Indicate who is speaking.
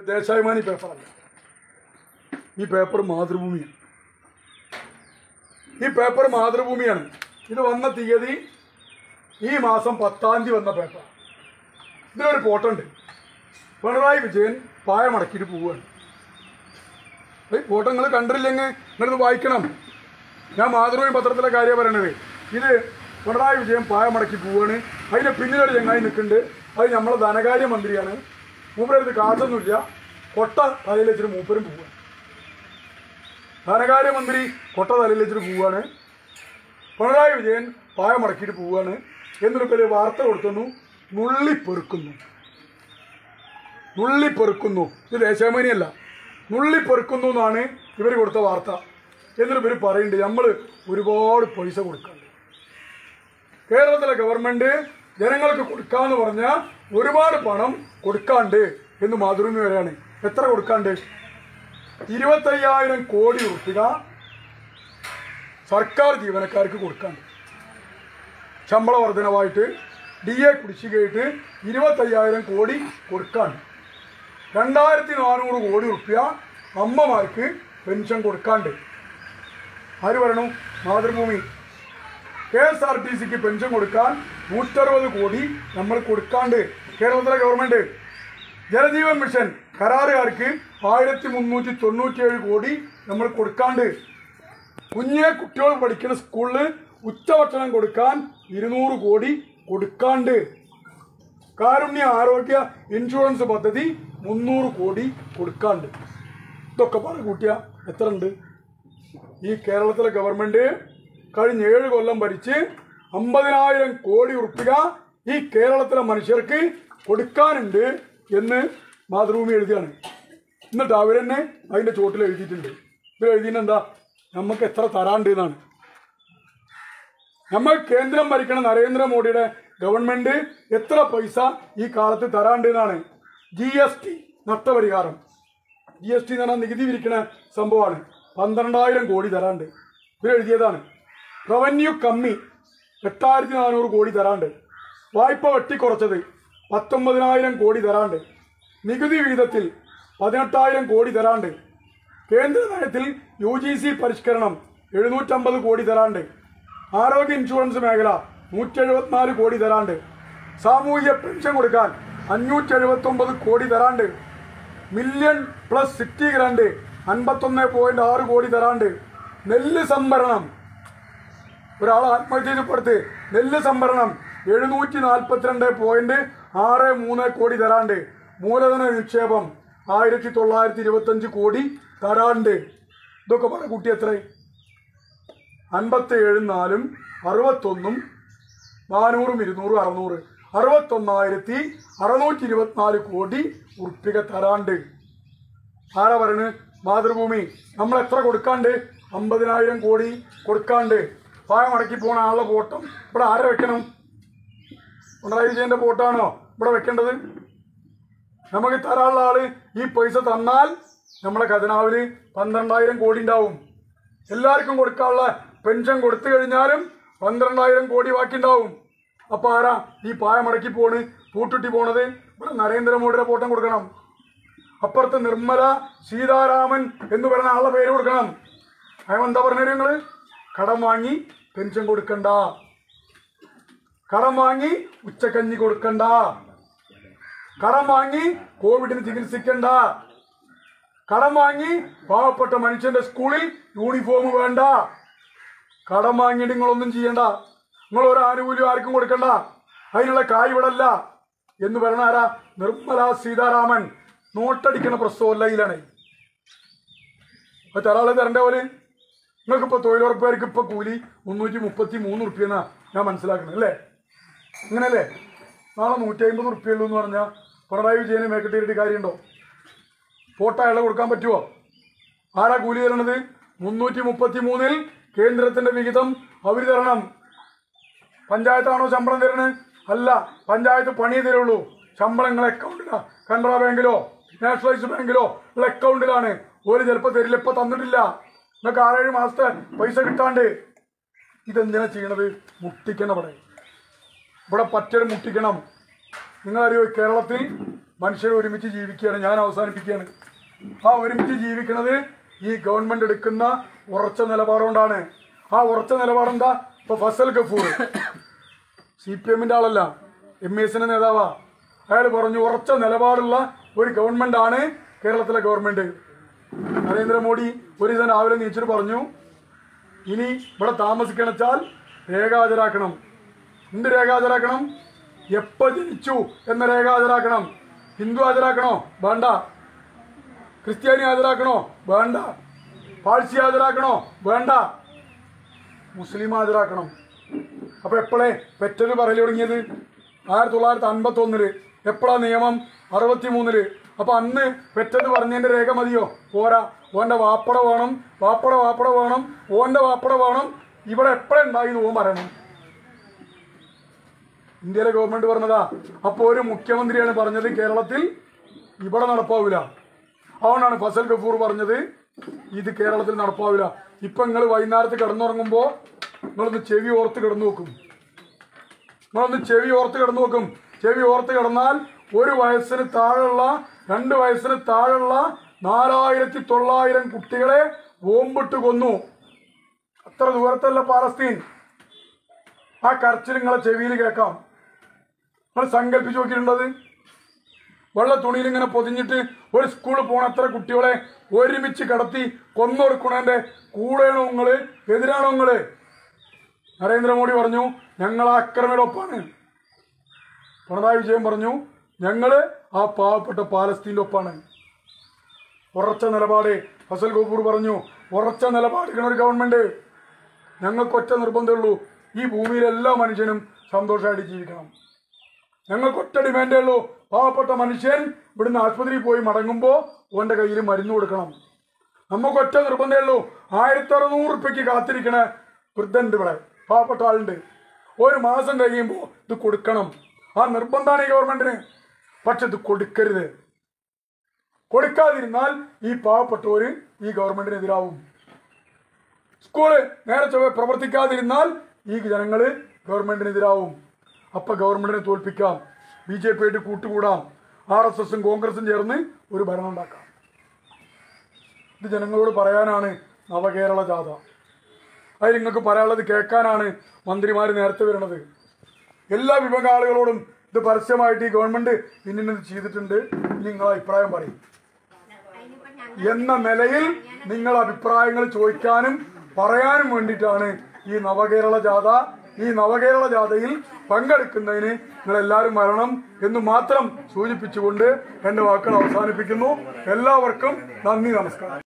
Speaker 1: ദേശാഭിമാനി പേപ്പറല്ല ഈ പേപ്പർ മാതൃഭൂമിയാണ് ഈ പേപ്പർ മാതൃഭൂമിയാണ് ഇത് വന്ന തീയതി ഈ മാസം പത്താം തീയതി വന്ന പേപ്പർ ഇതിലൊരു ഫോട്ടോ ഉണ്ട് പിണറായി വിജയൻ പായ മടക്കിയിട്ട് പോവുകയാണ് ഈ ഫോട്ടോ നിങ്ങൾ കണ്ടില്ലെങ്കിൽ നിങ്ങളിത് വായിക്കണം ഞാൻ മാതൃഭൂമി പത്രത്തിലെ കാര്യം പറയണത് ഇത് പിണറായി വിജയൻ പായ മടക്കി പോവുകയാണ് അതിൻ്റെ പിന്നിലൊരു ചങ്ങായി നിൽക്കുന്നുണ്ട് അത് നമ്മളെ ധനകാര്യ മന്ത്രിയാണ് മൂപ്പരടുത്ത് കാശൊന്നുമില്ല കൊട്ട തലയിൽ വെച്ചിട്ട് മൂപ്പരും പോവുകയാണ് ധനകാര്യമന്ത്രി കൊട്ട തലയിൽ വെച്ചിട്ട് പോവുകയാണ് പിണറായി വിജയൻ പായ മടക്കിയിട്ട് പോവുകയാണ് എന്നൊരു പേര് വാർത്ത കൊടുത്തുന്നു നുള്ളിപ്പെറുക്കുന്നു നുള്ളിപ്പെറുക്കുന്നു ഇത് ദേശാഭിമാനിയല്ല നുള്ളിപ്പെറുക്കുന്നു എന്നാണ് ഇവർ കൊടുത്ത വാർത്ത എന്നൊരു പേര് പറയുന്നുണ്ട് നമ്മൾ ഒരുപാട് പൈസ കൊടുക്കാണ്ട് കേരളത്തിലെ ഗവൺമെന്റ് ജനങ്ങൾക്ക് കൊടുക്കാന്ന് പറഞ്ഞാൽ ഒരുപാട് പണം കൊടുക്കാണ്ട് എന്ന് മാതൃഭൂമി വരെയാണ് എത്ര കൊടുക്കാണ്ട് ഇരുപത്തയ്യായിരം കോടി ഉറുപ്പിക സർക്കാർ ജീവനക്കാർക്ക് കൊടുക്കാണ്ട് ശമ്പള വർധനവായിട്ട് ഡി എ കുടിശ്ശികയായിട്ട് ഇരുപത്തയ്യായിരം കോടി കൊടുക്കാണ്ട് രണ്ടായിരത്തി നാനൂറ് കോടി ഉറുപ്പ്യ അമ്മമാർക്ക് പെൻഷൻ കൊടുക്കാണ്ട് ആര് പറയണു Mathrubhumi K S R T സിക്ക് പെൻഷൻ കൊടുക്കാൻ നൂറ്ററുപത് കോടി നമ്മൾ കൊടുക്കാണ്ട് കേരളത്തിലെ ഗവൺമെന്റ് ജലജീവൻ മിഷൻ കരാറുകാർക്ക് ആയിരത്തി മുന്നൂറ്റി തൊണ്ണൂറ്റിയേഴ് കോടി നമ്മൾ കൊടുക്കാണ്ട് കുഞ്ഞെ കുട്ടികൾ പഠിക്കുന്ന സ്കൂളിൽ ഉച്ചഭക്ഷണം കൊടുക്കാൻ ഇരുന്നൂറ് കോടി കൊടുക്കാണ്ട് കാരുണ്യ ആരോഗ്യ ഇൻഷുറൻസ് പദ്ധതി മുന്നൂറ് കോടി കൊടുക്കാണ്ട് ഇതൊക്കെ പറ കൂട്ടിയ എത്ര ഉണ്ട് ഈ കേരളത്തിലെ ഗവൺമെന്റ് കഴിഞ്ഞ ഏഴ് കൊല്ലം ഭരിച്ച് അമ്പതിനായിരം കോടി ഉറുപ്പിക ഈ കേരളത്തിലെ മനുഷ്യർക്ക് കൊടുക്കാനുണ്ട് എന്ന് മാതൃഭൂമി എഴുതിയാണ് എന്നിട്ട് അവരെന്നെ അതിന്റെ ചോട്ടിൽ എഴുതിയിട്ടുണ്ട് ഇത് എഴുതിയിട്ട് എന്താ നമുക്ക് എത്ര തരാണ്ട് എന്നാണ് നമ്മൾ കേന്ദ്രം ഭരിക്കണ നരേന്ദ്രമോദിയുടെ ഗവൺമെന്റ് എത്ര പൈസ ഈ കാലത്ത് തരാണ്ട് എന്നാണ് ജി എസ് ടി നഷ്ടപരിഹാരം ജി എസ് ടി എന്ന് പറഞ്ഞാൽ നികുതി വിരിക്കണ സംഭവമാണ് പന്ത്രണ്ടായിരം കോടി തരാണ്ട് ഇത് എഴുതിയതാണ് റവന്യൂ കമ്മി എട്ടായിരത്തി നാനൂറ് കോടി തരാണ്ട് വായ്പ വെട്ടിക്കുറച്ചത് പത്തൊമ്പതിനായിരം കോടി തരാണ്ട് നികുതി വിഹിതത്തിൽ പതിനെട്ടായിരം കോടി തരാണ്ട് കേന്ദ്ര നയത്തിൽ യു ജി സി പരിഷ്കരണം എഴുന്നൂറ്റമ്പത് കോടി തരാണ്ട് ആരോഗ്യ ഇൻഷുറൻസ് മേഖല നൂറ്റി എഴുപത്തിനാല് കോടി തരാണ്ട് സാമൂഹിക പെൻഷൻ കൊടുക്കാൻ അഞ്ഞൂറ്റി എഴുപത്തി കോടി തരാണ്ട് മില്യൺ പ്ലസ് സിറ്റി ഗ്രാൻഡ് അൻപത്തൊന്ന് പോയിന്റ് ആറ് കോടി തരാണ്ട് നെല്ല് സംഭരണം ഒരാൾ ആത്മഹത്യ ചെയ്തപ്പെടുത്ത് നെല്ല് സംഭരണം എഴുന്നൂറ്റി നാൽപ്പത്തിരണ്ട് പോയിന്റ് ആറ് മൂന്ന് കോടി തരാണ്ട് മൂലധന നിക്ഷേപം ആയിരത്തി തൊള്ളായിരത്തി ഇരുപത്തഞ്ച് കോടി തരാണ്ട് ഇതൊക്കെ പറ കുട്ടി എത്ര അൻപത്തി ഏഴും നാലും അറുപത്തൊന്നും നാനൂറും ഇരുന്നൂറും അറുന്നൂറ് അറുപത്തൊന്നായിരത്തി അറുന്നൂറ്റി ഇരുപത്തിനാല് കോടി ഉറുപ്പിക തരാണ്ട് ആരാ പറയണ് മാതൃഭൂമി നമ്മൾ എത്ര കൊടുക്കാണ്ട് അമ്പതിനായിരം കോടി കൊടുക്കാണ്ട് പായം അടക്കി പോണ ആളുടെ ഫോട്ടം ഇവിടെ ആരെ വെക്കണം പിണറായി വിജയന്റെ ഫോട്ടാണോ ഇവിടെ വെക്കേണ്ടത് നമുക്ക് തരാനുള്ള ആള് ഈ പൈസ തന്നാൽ നമ്മുടെ ഖജനാവില് പന്ത്രണ്ടായിരം കോടി ഉണ്ടാവും എല്ലാവർക്കും കൊടുക്കാനുള്ള പെൻഷൻ കൊടുത്തു കഴിഞ്ഞാലും പന്ത്രണ്ടായിരം കോടി ബാക്കിണ്ടാവും അപ്പൊ ആരാ ഈ പായ മടക്കി പോണ് പൂട്ടുട്ടി പോണത് ഇവിടെ നരേന്ദ്രമോദിയുടെ ഫോട്ടം കൊടുക്കണം അപ്പുറത്ത് നിർമ്മല സീതാരാമൻ എന്ന് പറയുന്ന ആളുടെ പേര് കൊടുക്കണം അയാൾ എന്താ പറഞ്ഞത് നിങ്ങള് കടം വാങ്ങി പെൻഷൻ കൊടുക്കണ്ട കടം വാങ്ങി ഉച്ചക്കഞ്ഞി കൊടുക്കണ്ട കടം വാങ്ങി കോവിഡിന് ചികിത്സിക്കണ്ട കടം വാങ്ങി പാവപ്പെട്ട മനുഷ്യന്റെ സ്കൂളിൽ യൂണിഫോം വേണ്ട കടം വാങ്ങിയിട്ട് നിങ്ങളൊന്നും ചെയ്യണ്ട നിങ്ങൾ ഒരു ആനുകൂല്യം ആർക്കും കൊടുക്കണ്ട അതിനുള്ള കായ് ഇവിടെ അല്ല എന്ന് പറയണ ആരാ നിർമ്മല സീതാരാമൻ നോട്ടടിക്കണ പ്രസവല്ലയിലാണ് അപ്പൊ തരാളെ തരണ്ട പോലെ നിങ്ങൾക്കിപ്പോ തൊഴിലുറപ്പുകാർക്ക് ഇപ്പൊ കൂലി മുന്നൂറ്റി മുപ്പത്തി മൂന്ന് റുപ്യെന്നാ ഞാൻ മനസ്സിലാക്കുന്നത് അല്ലേ അങ്ങനല്ലേ നാളെ നൂറ്റി അമ്പത് റുപ്യുള്ളൂ എന്ന് പറഞ്ഞാൽ പിണറായി വിജയന് മേക്കട്ടിയിട്ട് കാര്യമുണ്ടോ ഫോട്ടോ അയാളെ കൊടുക്കാൻ പറ്റുമോ ആരാ കൂലി തരണത് മുന്നൂറ്റി മുപ്പത്തി മൂന്നിൽ കേന്ദ്രത്തിന്റെ വിഹിതം അവർ തരണം പഞ്ചായത്താണോ ശമ്പളം തരണത് അല്ല പഞ്ചായത്ത് പണി തരുള്ളൂ ശമ്പളം നിങ്ങളെ അക്കൗണ്ടിലാ കനറ ബാങ്കിലോ നാഷണലൈസ്ഡ് ബാങ്കിലോ ഉള്ള അക്കൗണ്ടിലാണ് ഒരു ചിലപ്പോൾ തരില്ല ഇപ്പൊ തന്നിട്ടില്ല നിങ്ങൾക്ക് ആറേഴ് മാസത്തെ പൈസ കിട്ടാണ്ട് ഇതെന്തിനാ ചെയ്യണത് മുട്ടിക്കണം ഇവിടെ ഇവിടെ പറ്റര് മുട്ടിക്കണം നിങ്ങളറിയോ കേരളത്തിൽ മനുഷ്യർ ഒരുമിച്ച് ജീവിക്കുകയാണ് ഞാൻ അവസാനിപ്പിക്കുകയാണ് ആ ഒരുമിച്ച് ജീവിക്കുന്നത് ഈ ഗവൺമെന്റ് എടുക്കുന്ന ഉറച്ച നിലപാടുകൊണ്ടാണ് ആ ഉറച്ച നിലപാടെന്താ ഇപ്പൊ ഫസൽ ഗഫൂർ സി പി എമ്മിന്റെ ആളല്ല എം എസിന്റെ നേതാവാ അയാൾ പറഞ്ഞു ഉറച്ച നിലപാടുള്ള ഒരു ഗവൺമെന്റ് ആണ് കേരളത്തിലെ ഗവൺമെന്റ് നരേന്ദ്രമോദി ഒരു ദിവസം രാവിലെ നീച്ചിട്ട് പറഞ്ഞു ഇനി ഇവിടെ താമസിക്കണച്ചാൽ രേഖ ഹാജരാക്കണം എന്ത് രേഖ ഹാജരാക്കണം എപ്പോ ജനിച്ചു എന്ന രേഖ ഹാജരാക്കണം ഹിന്ദു ഹാജരാക്കണോ വേണ്ട ക്രിസ്ത്യാനി ഹാജരാക്കണോ വേണ്ട പാഴ്സി ഹാജരാക്കണോ വേണ്ട മുസ്ലിം ഹാജരാക്കണം അപ്പൊ എപ്പോഴേ പെറ്റത് പറയൽ തുടങ്ങിയത് ആയിരത്തി തൊള്ളായിരത്തി അൻപത്തി ഒന്നില് എപ്പോഴാ നിയമം അറുപത്തി മൂന്നില് അപ്പൊ അന്ന് പെറ്റത് പറഞ്ഞതിന്റെ രേഖ മതിയോ പോരാ ഓന്റെ വാപ്പട വേണം വാപ്പട വാപ്പട വേണം ഓന്റെ വാപ്പട വേണം ഇവിടെ എപ്പോഴുണ്ടായി ഓൻ പറയണം ഇന്ത്യയിലെ ഗവൺമെന്റ് പറഞ്ഞതാ അപ്പൊ ഒരു മുഖ്യമന്ത്രിയാണ് പറഞ്ഞത് കേരളത്തിൽ ഇവിടെ നടപ്പാവില്ല അതുകൊണ്ടാണ് ഫസൽ ഗഫൂർ പറഞ്ഞത് ഇത് കേരളത്തിൽ നടപ്പാവില്ല ഇപ്പൊ നിങ്ങൾ വൈകുന്നേരത്ത് കിടന്നുറങ്ങുമ്പോ നിങ്ങളൊന്ന് ചെവി ഓർത്ത് കിടന്നു നോക്കും നിങ്ങളൊന്ന് ചെവി ഓർത്ത് കിടന്നു നോക്കും ചെവി ഓർത്ത് കിടന്നാൽ ഒരു വയസ്സിന് താഴെയുള്ള രണ്ട് വയസ്സിന് താഴെയുള്ള നാലായിരത്തി തൊള്ളായിരം കുട്ടികളെ ബോംബിട്ട് കൊന്നു അത്ര ദൂരത്തല്ല പാലസ്തീൻ ആ കരച്ചിൽ നിങ്ങളെ ചെവിയിൽ കേൾക്കാം നിങ്ങൾ സങ്കല്പിച്ച് നോക്കിയിട്ടുണ്ടത് വെള്ള തുണിയിൽ ഇങ്ങനെ പൊതിഞ്ഞിട്ട് ഒരു സ്കൂളിൽ പോണ അത്ര കുട്ടികളെ ഒരുമിച്ച് കടത്തി കൊന്നൊടുക്കണതിന്റെ കൂടെയാണോ നിങ്ങള് എതിരാണോ നിങ്ങള് നരേന്ദ്രമോദി പറഞ്ഞു ഞങ്ങൾ ആ അക്രമിയുടെ ഒപ്പാണ് പിണറായി വിജയൻ പറഞ്ഞു ഞങ്ങള് ആ പാവപ്പെട്ട പാലസ്തീൻ്റെ ഒപ്പാണ് ഉറച്ച നിലപാട് ഫസൽ ഗോപൂർ പറഞ്ഞു ഉറച്ച നിലപാടുകൾ ഒരു ഗവൺമെന്റ് ഞങ്ങൾക്ക് ഒറ്റ നിർബന്ധമുള്ളൂ ഈ ഭൂമിയിൽ എല്ലാ മനുഷ്യനും സന്തോഷമായിട്ട് ജീവിക്കണം ഞങ്ങൾക്ക് ഒറ്റ ഡിമാൻഡേ ഉള്ളൂ പാവപ്പെട്ട മനുഷ്യൻ ഇവിടുന്ന് ആശുപത്രിയിൽ പോയി മടങ്ങുമ്പോൾ ഓന്റെ കയ്യിൽ മരുന്ന് കൊടുക്കണം നമുക്ക് ഒറ്റ നിർബന്ധമേ ഉള്ളൂ ആയിരത്തി അറുന്നൂറ് റുപ്യക്ക് കാത്തിരിക്കണ വൃദ്ധണ്ട് ഇവിടെ പാവപ്പെട്ട ആളുണ്ട് ഒരു മാസം കഴിയുമ്പോൾ ഇത് കൊടുക്കണം ആ നിർബന്ധമാണ് ഈ ഗവൺമെന്റിന് പക്ഷെ ഇത് കൊടുക്കരുത് കൊടുക്കാതിരുന്നാൽ ഈ പാവപ്പെട്ടവര് ഈ ഗവൺമെന്റിനെതിരാവും സ്കൂള് നേരെ ചൊവ്വെ പ്രവർത്തിക്കാതിരുന്നാൽ ഈ ജനങ്ങള് ഗവൺമെന്റിനെതിരാവും അപ്പൊ ഗവൺമെന്റിനെ തോൽപ്പിക്കാം ബി ജെ പി ആയിട്ട് കൂട്ടുകൂടാം ആർ എസ് എസും കോൺഗ്രസും ചേർന്ന് ഒരു ഭരണം ഉണ്ടാക്കാം ഇത് ജനങ്ങളോട് പറയാനാണ് നവകേരള ജാഥ അതിൽ നിങ്ങൾക്ക് പറയാനുള്ളത് കേൾക്കാനാണ് മന്ത്രിമാർ നേരത്തെ വരുന്നത് എല്ലാ വിഭാഗ ആളുകളോടും ഇത് പരസ്യമായിട്ട് ഈ ഗവൺമെന്റ് ഇന്നത് ചെയ്തിട്ടുണ്ട് ഇനി നിങ്ങൾ അഭിപ്രായം പറയും എന്ന നിലയിൽ നിങ്ങൾ അഭിപ്രായങ്ങൾ ചോദിക്കാനും പറയാനും വേണ്ടിയിട്ടാണ് ഈ നവകേരള ജാഥ ഈ നവകേരള ജാഥയിൽ പങ്കെടുക്കുന്നതിന് നിങ്ങൾ എല്ലാവരും വരണം എന്ന് മാത്രം സൂചിപ്പിച്ചുകൊണ്ട് എന്റെ വാക്കുകൾ അവസാനിപ്പിക്കുന്നു എല്ലാവർക്കും നന്ദി നമസ്കാരം